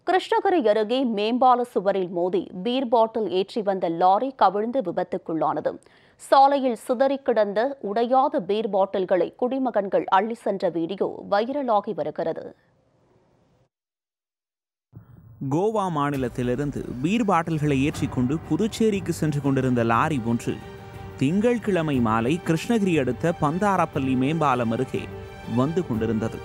கிருஷ்ணகிரி அருகே மேம்பால சுவரில் மோதி பீர் பாட்டில் ஏற்றி வந்த லாரி கவிழ்ந்து விபத்துக்குள்ளானது சாலையில் சிதறி கிடந்த உடையாத பீர் பாட்டில்களை குடிமகன்கள் அள்ளி சென்ற வீடியோ வைரலாகி வருகிறது கோவா மாநிலத்திலிருந்து பீர் பாட்டில்களை ஏற்றிக்கொண்டு புதுச்சேரிக்கு சென்று கொண்டிருந்த லாரி ஒன்று திங்கட்கிழமை மாலை கிருஷ்ணகிரி அடுத்த பந்தாரப்பள்ளி மேம்பாலம் அருகே வந்து கொண்டிருந்தது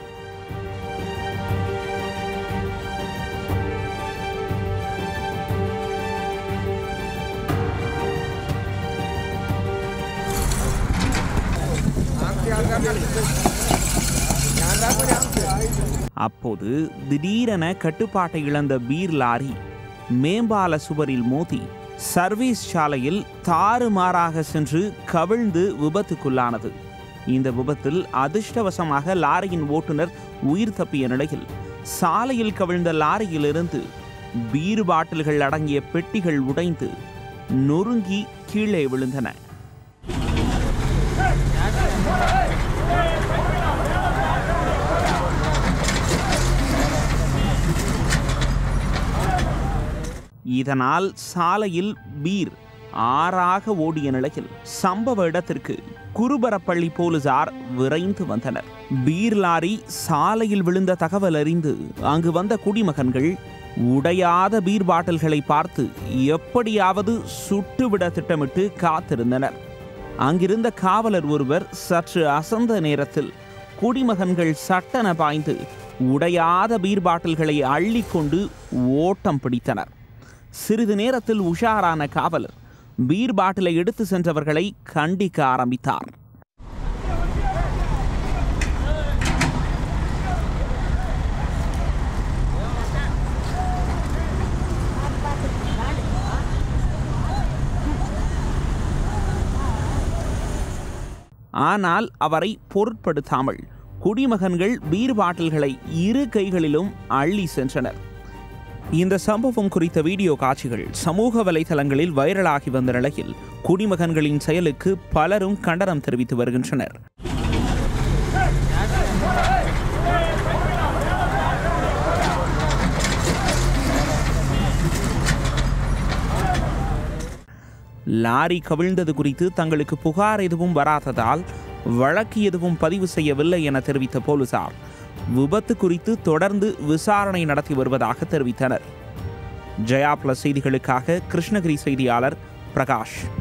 அப்போது திடீரென கட்டுப்பாட்டை இழந்த பீர் லாரி மேம்பால சுவரில் மோதி சர்வீஸ் சாலையில் தாறுமாறாக சென்று கவிழ்ந்து விபத்துக்குள்ளானது இந்த விபத்தில் அதிர்ஷ்டவசமாக லாரியின் ஓட்டுநர் உயிர் தப்பிய நிலையில் சாலையில் கவிழ்ந்த லாரியிலிருந்து பீர் பாட்டில்கள் அடங்கிய பெட்டிகள் உடைந்து நொறுங்கி கீழே விழுந்தன இதனால் சாலையில் பீர் ஆறாக ஓடிய நிலையில் சம்பவ இடத்திற்கு குருபரப்பள்ளி போலீசார் விரைந்து வந்தனர் பீர் லாரி சாலையில் விழுந்த தகவல் அறிந்து அங்கு வந்த குடிமகன்கள் உடையாத பீர் பாட்டில்களை பார்த்து எப்படியாவது சுட்டுவிட திட்டமிட்டு காத்திருந்தனர் அங்கிருந்த காவலர் ஒருவர் சற்று அசந்த நேரத்தில் குடிமகன்கள் சட்டென பாய்ந்து உடையாத பீர் பாட்டில்களை அள்ளிக்கொண்டு ஓட்டம் பிடித்தனர் சிறிது நேரத்தில் உஷாரான காவலர் பீர் பாட்டிலை எடுத்து சென்றவர்களை கண்டிக்க ஆரம்பித்தார் ஆனால் அவரை பொருட்படுத்தாமல் குடிமகன்கள் பீர் பாட்டில்களை இரு கைகளிலும் அள்ளி சென்றனர் இந்த சம்பவம் குறித்த வீடியோ காட்சிகள் சமூக வலைதளங்களில் வைரலாகி வந்த நிலையில் குடிமகன்களின் செயலுக்கு பலரும் கண்டனம் தெரிவித்து வருகின்றனர் லாரி கவிழ்ந்தது குறித்து தங்களுக்கு புகார் எதுவும் வராததால் வழக்கு எதுவும் பதிவு செய்யவில்லை என தெரிவித்த போலீசார் விபத்து குறித்து தொடர்ந்து விசாரணை நடத்தி வருவதாக தெரிவித்தனர் ஜெயா பிளஸ் செய்திகளுக்காக கிருஷ்ணகிரி செய்தியாளர் பிரகாஷ்